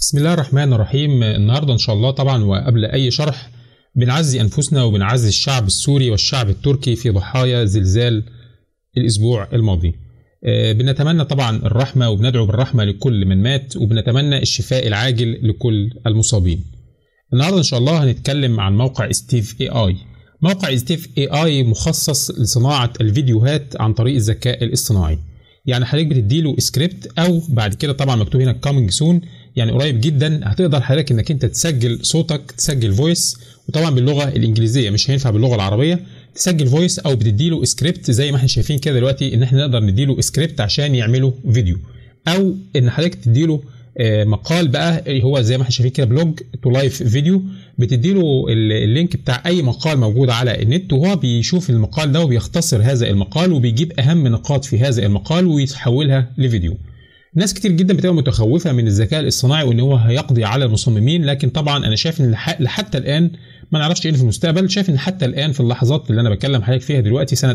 بسم الله الرحمن الرحيم النهارده ان شاء الله طبعا وقبل اي شرح بنعزي انفسنا وبنعزي الشعب السوري والشعب التركي في ضحايا زلزال الاسبوع الماضي آه، بنتمنى طبعا الرحمه وبندعو بالرحمه لكل من مات وبنتمنى الشفاء العاجل لكل المصابين النهارده ان شاء الله هنتكلم عن موقع ستيف اي اي موقع ستيف اي اي مخصص لصناعه الفيديوهات عن طريق الذكاء الاصطناعي يعني حضرتك بتديله سكريبت او بعد كده طبعا مكتوب هنا كامينج سون يعني قريب جدا هتقدر حضرتك انك انت تسجل صوتك تسجل فويس وطبعا باللغه الانجليزيه مش هينفع باللغه العربيه تسجل فويس او بتديله سكريبت زي ما احنا شايفين كده دلوقتي ان احنا نقدر نديله سكريبت عشان يعمله فيديو او ان حضرتك تديله آه، مقال بقى اللي هو زي ما احنا شايفين كده بلوج تو لايف فيديو بتديله ال- اللينك بتاع اي مقال موجود على النت وهو بيشوف المقال ده وبيختصر هذا المقال وبيجيب اهم نقاط في هذا المقال ويحولها لفيديو ناس كتير جدا بتبقى متخوفه من الذكاء الاصطناعي وان هو هيقضي على المصممين لكن طبعا انا شايف ان لح- لحتى الان ما نعرفش ايه في المستقبل شايف ان حتى الان في اللحظات اللي انا بكلم حضرتك فيها دلوقتي سنه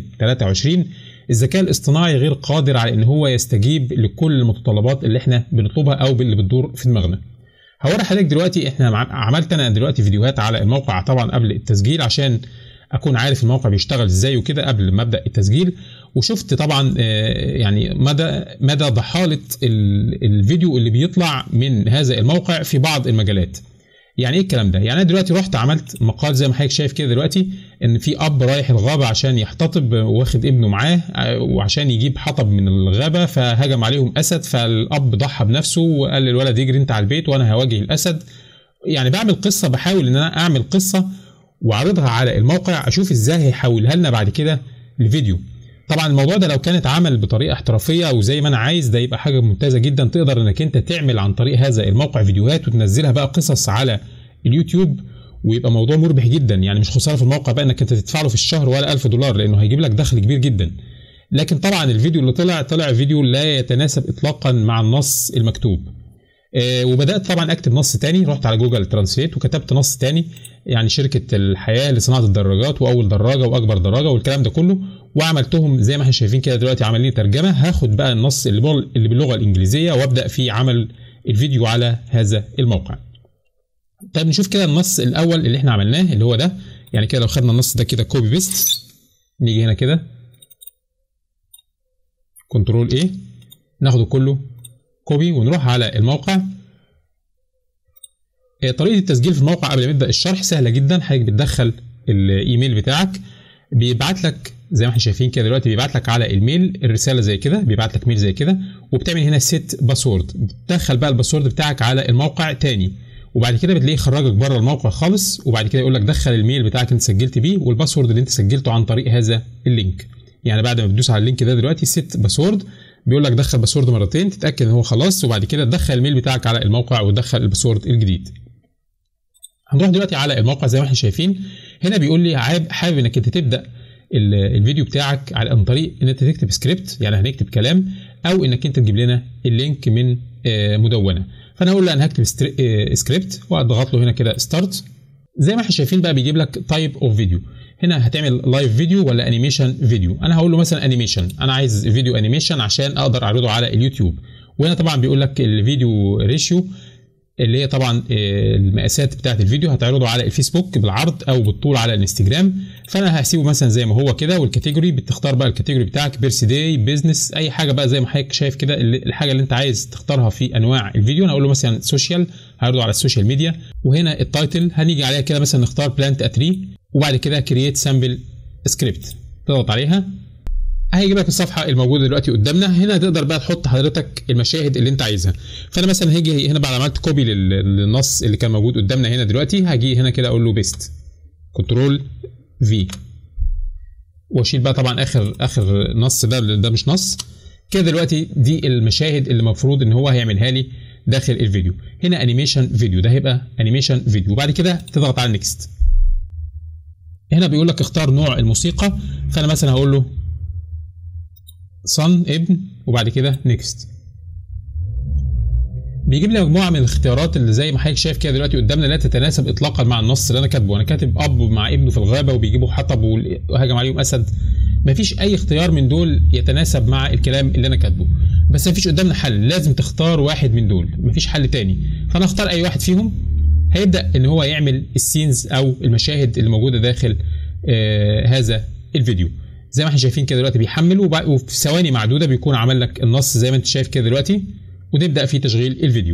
2023 الذكاء الاصطناعي غير قادر على ان هو يستجيب لكل المتطلبات اللي احنا بنطلبها او اللي بتدور في دماغنا هوري حضرتك دلوقتي احنا مع- عملت انا دلوقتي فيديوهات على الموقع طبعا قبل التسجيل عشان اكون عارف الموقع بيشتغل ازاي وكده قبل ما ابدا التسجيل وشفت طبعا آه، يعني مدى مدى ضحاله ال- الفيديو اللي بيطلع من هذا الموقع في بعض المجالات يعني ايه الكلام ده يعني انا دلوقتي رحت عملت مقال زي ما حضرتك شايف كده دلوقتي ان في اب رايح الغابه عشان يحتطب واخد ابنه معاه آه، وعشان يجيب حطب من الغابه فهجم عليهم اسد فالاب ضحى بنفسه وقال للولد يجري انت على البيت وانا هواجه الاسد يعني بعمل قصه بحاول ان انا اعمل قصه واعرضها على الموقع اشوف ازاي هيحولها لنا بعد كده لفيديو طبعا الموضوع ده لو كان اتعمل بطريقه احترافيه او زي ما انا عايز ده يبقى حاجه ممتازه جدا تقدر انك انت تعمل عن طريق هذا الموقع فيديوهات وتنزلها بقى قصص على اليوتيوب ويبقى موضوع مربح جدا يعني مش خساره في الموقع بقى انك انت تدفع له في الشهر ولا 1000 دولار لانه هيجيب لك دخل كبير جدا لكن طبعا الفيديو اللي طلع طلع فيديو لا يتناسب اطلاقا مع النص المكتوب آه، وبدات طبعا اكتب نص تاني رحت على جوجل ترانسليت وكتبت نص تاني يعني شركه الحياه لصناعه الدراجات واول دراجه واكبر دراجه والكلام ده كله وعملتهم زي ما احنا شايفين كده دلوقتي عاملين ترجمه هاخد بقى النص اللي بال- اللي باللغه الانجليزيه وابدا في عمل الفيديو على هذا الموقع طيب نشوف كده النص الاول اللي احنا عملناه اللي هو ده يعني كده لو خدنا النص ده كده كوبي بيست نيجي هنا كده كنترول ايه ناخده كله كوبي ونروح على الموقع آه، طريقه التسجيل في الموقع قبل ما نبدا الشرح سهله جدا حضرتك بتدخل الايميل بتاعك بيبعت لك زي ما احنا شايفين كده دلوقتي بيبعت لك على الميل الرساله زي كده بيبعت لك ميل زي كده وبتعمل هنا سيت باسورد بتدخل بقى الباسورد بتاعك على الموقع تاني وبعد كده بتلاقيه خرجك بره الموقع خالص وبعد كده يقول لك دخل الميل بتاعك اللي انت سجلت بيه والباسورد اللي انت سجلته عن طريق هذا اللينك يعني بعد ما بتدوس على اللينك ده دلوقتي سيت باسورد بيقول لك دخل باسورد مرتين تتاكد ان هو خلاص وبعد كده تدخل الميل بتاعك على الموقع وتدخل الباسورد الجديد هنروح دلوقتي على الموقع زي ما احنا شايفين هنا بيقول لي عاب- حابب انك انت تبدا ال- الفيديو بتاعك على عن طريق ان انت تكتب سكريبت يعني هنكتب كلام او انك انت تجيب لنا اللينك من آه، مدونه فانا هقول له انا هكتب ستر- آه، سكريبت واضغط له هنا كده ستارت زي ما احنا شايفين بقى بيجيب لك تايب اوف فيديو هنا هتعمل لايف فيديو ولا انيميشن فيديو انا هقول له مثلا انيميشن انا عايز فيديو انيميشن عشان اقدر اعرضه على اليوتيوب وهنا طبعا بيقول لك الفيديو ريشيو اللي هي طبعا آه، المقاسات بتاعه الفيديو هتعرضه على الفيسبوك بالعرض او بالطول على الانستجرام فانا هسيبه مثلا زي ما هو كده والكاتيجوري بتختار بقى الكاتيجوري بتاعك بيرث داي بيزنس اي حاجه بقى زي ما حضرتك شايف كده اللي- الحاجه اللي انت عايز تختارها في انواع الفيديو انا اقول له مثلا سوشيال هعرضه على السوشيال ميديا وهنا التايتل هنيجي عليها كده مثلا نختار بلانت اتري وبعد كده كرييت سامبل سكريبت تضغط عليها هيجيب لك الصفحه الموجوده دلوقتي قدامنا هنا تقدر بقى تحط حضرتك المشاهد اللي انت عايزها فانا مثلا هاجي هنا بعد ما عملت كوبي لل- للنص اللي كان موجود قدامنا هنا دلوقتي هاجي هنا كده اقول له بيست كنترول في واشيل بقى طبعا اخر اخر نص ده ده مش نص كده دلوقتي دي المشاهد اللي المفروض ان هو هيعملها لي داخل الفيديو هنا انيميشن فيديو ده هيبقى انيميشن فيديو وبعد كده تضغط على نيكست هنا بيقول لك اختار نوع الموسيقى فانا مثلا هقول له صن ابن وبعد كده نيكست بيجيب لي مجموعه من الاختيارات اللي زي ما حضرتك شايف كده دلوقتي قدامنا لا تتناسب اطلاقا مع النص اللي انا كاتبه انا كاتب اب مع ابنه في الغابه وبيجيبوا حطب وهجم عليهم اسد مفيش اي اختيار من دول يتناسب مع الكلام اللي انا كاتبه بس مفيش قدامنا حل لازم تختار واحد من دول مفيش حل تاني فانا اختار اي واحد فيهم هيبدا ان هو يعمل السينز او المشاهد اللي موجوده داخل آه هذا الفيديو زي ما احنا شايفين كده دلوقتي بيحمل وفي ثواني معدوده بيكون عمل لك النص زي ما انت شايف كده دلوقتي ونبدا في تشغيل الفيديو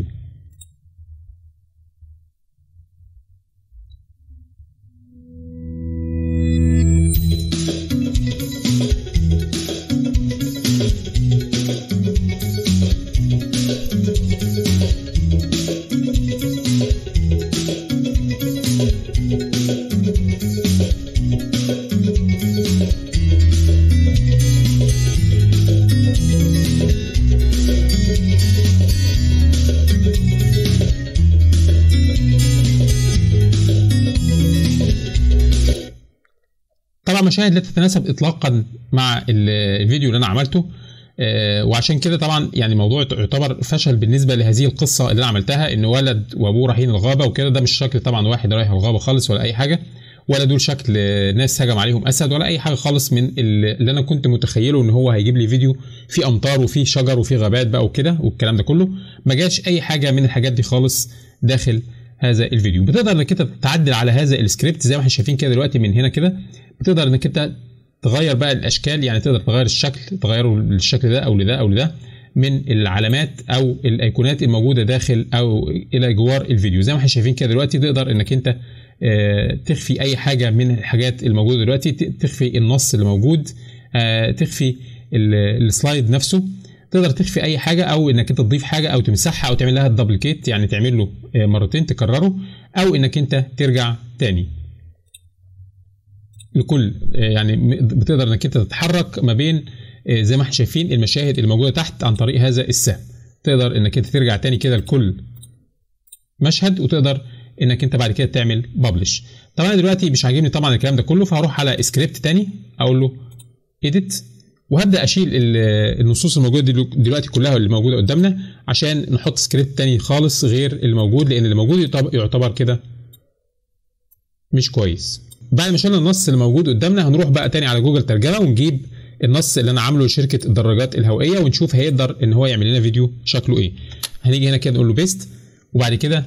طبعا مشاهد لا تتناسب اطلاقا مع الفيديو اللي انا عملته آه وعشان كده طبعا يعني الموضوع يعتبر فشل بالنسبه لهذه القصه اللي انا عملتها ان ولد وابوه رايحين الغابه وكده ده مش شكل طبعا واحد رايح الغابه خالص ولا اي حاجه ولا دول شكل ناس هجم عليهم اسد ولا اي حاجه خالص من اللي انا كنت متخيله ان هو هيجيب لي فيديو فيه امطار وفيه شجر وفيه غابات بقى وكده والكلام ده كله ما جاش اي حاجه من الحاجات دي خالص داخل هذا الفيديو بتقدر انك انت تعدل على هذا السكريبت زي ما احنا شايفين كده دلوقتي من هنا كده بتقدر انك انت تغير بقى الاشكال يعني تقدر تغير الشكل تغيره للشكل ده او لده او لده من العلامات او الايقونات الموجوده داخل او الى جوار الفيديو زي ما احنا شايفين كده دلوقتي تقدر انك انت تخفي اي حاجه من الحاجات الموجوده دلوقتي تخفي النص اللي موجود تخفي السلايد نفسه تقدر تخفي اي حاجه او انك انت تضيف حاجه او تمسحها او تعمل لها دبليكيت يعني تعمل له مرتين تكرره او انك انت ترجع تاني لكل يعني بتقدر انك انت تتحرك ما بين زي ما احنا شايفين المشاهد اللي موجوده تحت عن طريق هذا السهم تقدر انك انت ترجع تاني كده لكل مشهد وتقدر انك انت بعد كده تعمل ببلش طبعا دلوقتي مش عاجبني طبعا الكلام ده كله فهروح على سكريبت تاني اقول له اديت وهبدا اشيل النصوص الموجوده دلوقتي كلها اللي موجوده قدامنا عشان نحط سكريبت تاني خالص غير اللي موجود لان اللي موجود يعتبر كده مش كويس بعد ما شلنا النص اللي موجود قدامنا هنروح بقى تاني على جوجل ترجمه ونجيب النص اللي انا عامله لشركه الدراجات الهوائيه ونشوف هيقدر ان هو يعمل لنا فيديو شكله ايه هنيجي هنا كده نقول له بيست وبعد كده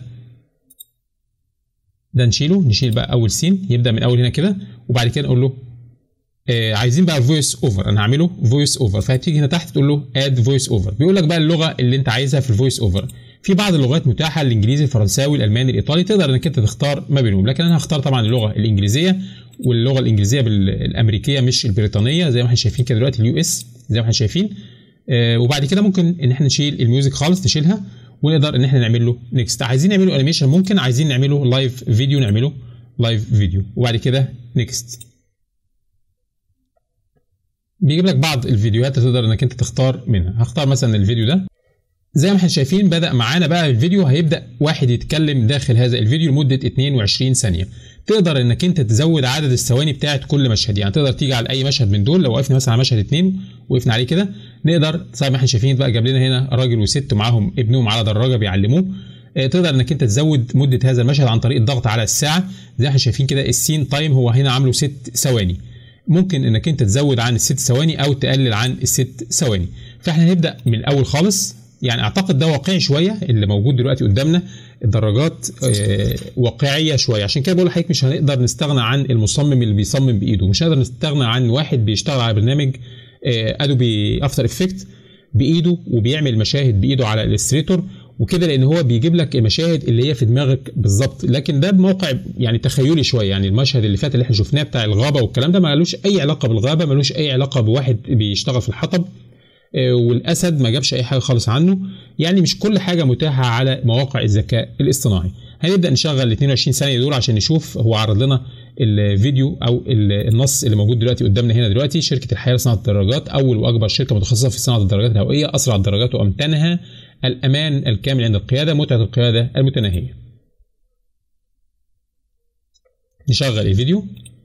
ده نشيله نشيل بقى اول سين يبدا من اول هنا كده وبعد كده نقول له آه عايزين بقى فويس اوفر انا هعمله فويس اوفر فهتيجي هنا تحت تقول له اد فويس اوفر بيقول لك بقى اللغه اللي انت عايزها في الفويس اوفر في بعض اللغات متاحه الانجليزي الفرنساوي الالماني الايطالي تقدر انك انت تختار ما بينهم لكن انا هختار طبعا اللغه الانجليزيه واللغه الانجليزيه الامريكيه مش البريطانيه زي ما احنا شايفين كده دلوقتي اليو اس زي ما احنا شايفين آه وبعد كده ممكن ان احنا نشيل الميوزك خالص نشيلها ونقدر ان احنا نعمل له نيكست عايزين نعمله انيميشن ممكن عايزين نعمله لايف فيديو نعمله لايف فيديو وبعد كده نيكست بيجيب لك بعض الفيديوهات تقدر انك انت تختار منها هختار مثلا الفيديو ده زي ما احنا شايفين بدا معانا بقى الفيديو هيبدا واحد يتكلم داخل هذا الفيديو لمده 22 ثانيه تقدر انك انت تزود عدد الثواني بتاعه كل مشهد يعني تقدر تيجي على اي مشهد من دول لو وقفنا مثلا على مشهد اتنين وقفنا عليه كده نقدر زي ما احنا شايفين بقى جاب لنا هنا راجل وست ومعاهم ابنهم على دراجه بيعلموه تقدر انك انت تزود مده هذا المشهد عن طريق الضغط على الساعه زي ما احنا شايفين كده السين تايم هو هنا عامله ست ثواني ممكن انك انت تزود عن الست ثواني او تقلل عن الست ثواني فاحنا هنبدا من الاول خالص يعني اعتقد ده واقعي شويه اللي موجود دلوقتي قدامنا الدراجات واقعيه شويه عشان كده بقول لحضرتك مش هنقدر نستغنى عن المصمم اللي بيصمم بايده مش هنقدر نستغنى عن واحد بيشتغل على برنامج ادوبي افتر افكت بايده وبيعمل مشاهد بايده على الستريتور وكده لان هو بيجيب لك المشاهد اللي هي في دماغك بالظبط لكن ده بموقع يعني تخيلي شويه يعني المشهد اللي فات اللي احنا شفناه بتاع الغابه والكلام ده ملوش اي علاقه بالغابه ملوش اي علاقه بواحد بيشتغل في الحطب والاسد ما جابش اي حاجه خالص عنه يعني مش كل حاجه متاحه على مواقع الذكاء الاصطناعي هنبدا نشغل ال 22 ثانيه دول عشان نشوف هو عرض لنا الفيديو او النص اللي موجود دلوقتي قدامنا هنا دلوقتي شركه الحياه لصناعه الدراجات اول واكبر شركه متخصصه في صناعه الدراجات الهوائيه اسرع الدراجات وامتنها الامان الكامل عند القياده متعه القياده المتناهيه نشغل الفيديو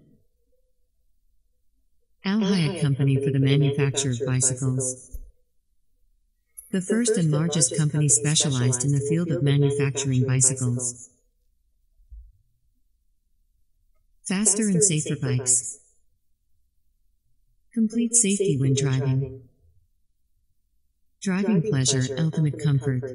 Al Hayek Company for the manufacture of bicycles. The first and largest company specialized in the field of manufacturing bicycles. Faster and safer bikes. Complete safety when driving. Driving pleasure, ultimate comfort.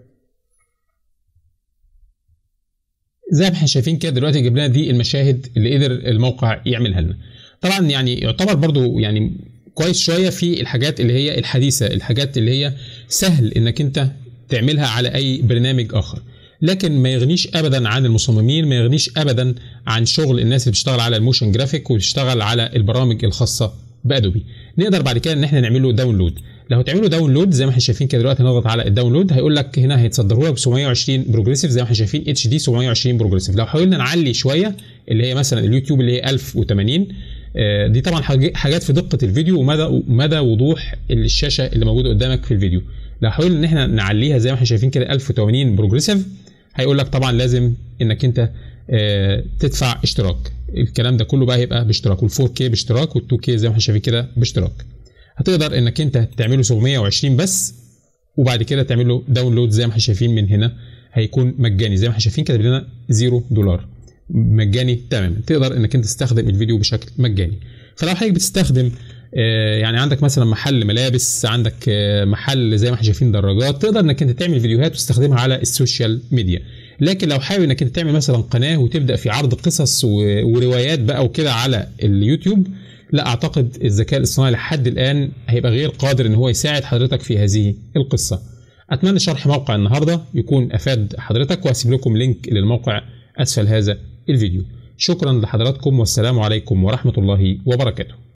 زي ما احنا شايفين كده دلوقتي جبنا دي المشاهد اللي قدر الموقع يعملها لنا طبعا يعني يعتبر برضو يعني كويس شويه في الحاجات اللي هي الحديثه الحاجات اللي هي سهل انك انت تعملها على اي برنامج اخر لكن ما يغنيش ابدا عن المصممين ما يغنيش ابدا عن شغل الناس اللي بتشتغل على الموشن جرافيك وبتشتغل على البرامج الخاصه بادوبي نقدر بعد كده ان احنا نعمل له داونلود لو هتعملوا داونلود زي ما احنا شايفين كده دلوقتي نضغط على الداونلود هيقول لك هنا هيتصدروا لك ب 720 بروجريسيف زي ما احنا شايفين اتش دي 720 بروجريسيف لو حاولنا نعلي شويه اللي هي مثلا اليوتيوب اللي هي 1080 دي طبعا حاجات في دقه الفيديو ومدى مدى وضوح الشاشه اللي موجوده قدامك في الفيديو لو حاولنا ان احنا نعليها زي ما احنا شايفين كده 1080 بروجريسيف هيقول لك طبعا لازم انك انت تدفع اشتراك الكلام ده كله بقى هيبقى باشتراك وال4K باشتراك وال2K زي ما احنا شايفين كده باشتراك هتقدر انك انت تعمله 720 بس وبعد كده تعمله داونلود زي ما احنا شايفين من هنا هيكون مجاني زي ما احنا شايفين كاتب لنا 0 دولار مجاني تماما تقدر انك انت تستخدم الفيديو بشكل مجاني فلو حضرتك بتستخدم يعني عندك مثلا محل ملابس عندك محل زي ما احنا شايفين دراجات تقدر انك انت تعمل فيديوهات وتستخدمها على السوشيال ميديا لكن لو حابب انك انت تعمل مثلا قناه وتبدا في عرض قصص وروايات بقى وكده على اليوتيوب لا اعتقد الذكاء الاصطناعي لحد الان هيبقى غير قادر ان هو يساعد حضرتك في هذه القصه اتمنى شرح موقع النهارده يكون افاد حضرتك وهسيب لكم لينك للموقع اسفل هذا الفيديو شكرا لحضراتكم والسلام عليكم ورحمه الله وبركاته